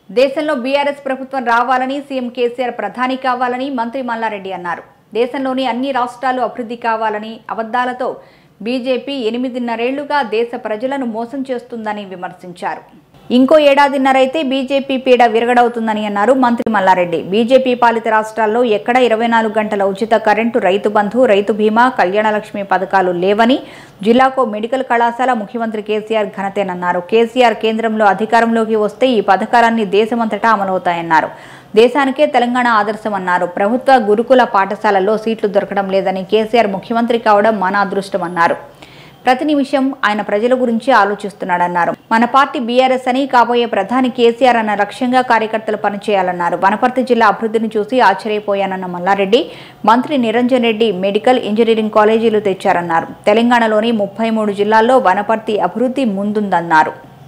దేశంలో బీఆర్ఎస్ ప్రభుత్వం రావాలని సీఎం కేసీఆర్ ప్రధాని కావాలని మంత్రి మల్లారెడ్డి అన్నారు దేశంలోని అన్ని రాష్ట్రాలు అభివృద్ధి కావాలని అబద్ధాలతో బీజేపీ ఎనిమిదిన్నరేళ్లుగా దేశ ప్రజలను మోసం చేస్తుందని విమర్శించారు ఇంకో ఏడాదిన్నరైతే బీజేపీ పీడ విరగడవుతుందని అన్నారు మంత్రి మల్లారెడ్డి బీజేపీ పాలిత రాష్ట్రాల్లో ఎక్కడ ఇరవై నాలుగు గంటల ఉచిత కరెంటు రైతు బంధు రైతు బీమా కళ్యాణలక్ష్మి పథకాలు లేవని జిల్లాకో మెడికల్ కళాశాల ముఖ్యమంత్రి కేసీఆర్ ఘనతేనన్నారు కేసీఆర్ కేంద్రంలో అధికారంలోకి వస్తే ఈ పథకాలన్నీ దేశమంతటా అమలవుతాయన్నారు దేశానికే తెలంగాణ ఆదర్శమన్నారు ప్రభుత్వ గురుకుల పాఠశాలల్లో సీట్లు దొరకడం లేదని కేసీఆర్ ముఖ్యమంత్రి కావడం మన అదృష్టమన్నారు ప్రతి నిమిషం ఆయన ప్రజల గురించి ఆలోచిస్తున్నాడన్నారు మన పార్టీ బీఆర్ఎస్ అని కాబోయే ప్రధాని కేసీఆర్ అన్న లక్ష్యంగా కార్యకర్తలు పనిచేయాలన్నారు వనపర్తి జిల్లా అభివృద్ధిని చూసి ఆశ్చర్యపోయానన్న మల్లారెడ్డి మంత్రి నిరంజన్ రెడ్డి మెడికల్ ఇంజనీరింగ్ కాలేజీలు తెచ్చారన్నారు తెలంగాణలోని ముప్పై మూడు జిల్లాల్లో వనపర్తి అభివృద్ధి ముందుందన్నారు